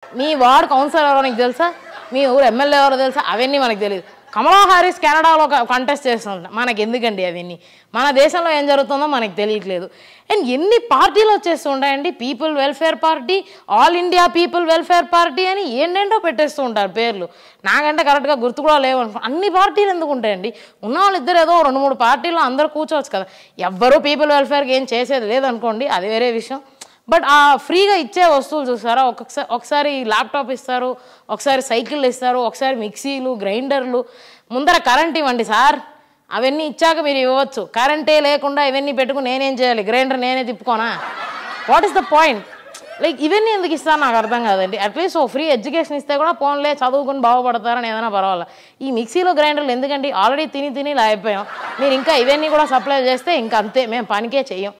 మీ ward councillor ఎవరో నీకు తెలుసా మీ ఊరు ఎమ్మెల్యే ఎవరో తెలుసా అవన్నీ మనకు తెలియదు కమలా హారిస్ కెనడాలో కంటెస్ట్ చేస్తుంటారు మనకి ఎందుకండి అవన్నీ మన దేశంలో ఏం జరుగుతుందో మనకి తెలియట్లేదు అండ్ ఎన్ని పార్టీలు వచ్చేస్తూ ఉంటాయండి people welfare party all India people welfare party అని ఏంటంటో పెట్టేస్తూ ఉంటారు పేర్లు నాకంటే కరెక్ట్గా గుర్తు కూడా లేవు అనుకో అన్ని పార్టీలు ఎందుకు ఉంటాయండి ఉన్న వాళ్ళు ఇద్దరు ఏదో రెండు మూడు పార్టీలు అందరూ కూర్చోవచ్చు కదా ఎవ్వరూ పీపుల్ వెల్ఫేర్కి ఏం చేసేది లేదనుకోండి అది వేరే విషయం బట్ ఆ ఫ్రీగా ఇచ్చే వస్తువులు చూసారా ఒక్కొక్కసారి ఒకసారి ల్యాప్టాప్ ఇస్తారు ఒకసారి సైకిల్ ఇస్తారు ఒకసారి మిక్సీలు గ్రైండర్లు ముందర కరెంట్ ఇవ్వండి సార్ అవన్నీ ఇచ్చాక మీరు ఇవ్వచ్చు కరెంటే లేకుండా ఇవన్నీ పెట్టుకుని నేనేం చేయాలి గ్రైండర్ నేనే తిప్పుకోనా what is the point like ఇవన్నీ ఎందుకు ఇస్తాను నాకు అర్థం కాదండి అట్లీస్ట్ ఓ ఫ్రీ ఎడ్యుకేషన్ ఇస్తే కూడా ఫోన్లే చదువుకుని బాగుపడతారని ఏదైనా పర్వాలేదు ఈ మిక్సీలో గ్రైండర్లు ఎందుకండి ఆల్రెడీ తిని తిని ఇలా అయిపోయాం మీరు ఇంకా ఇవన్నీ కూడా సప్లై చేస్తే ఇంకా అంతే మేము పనికే చెయ్యం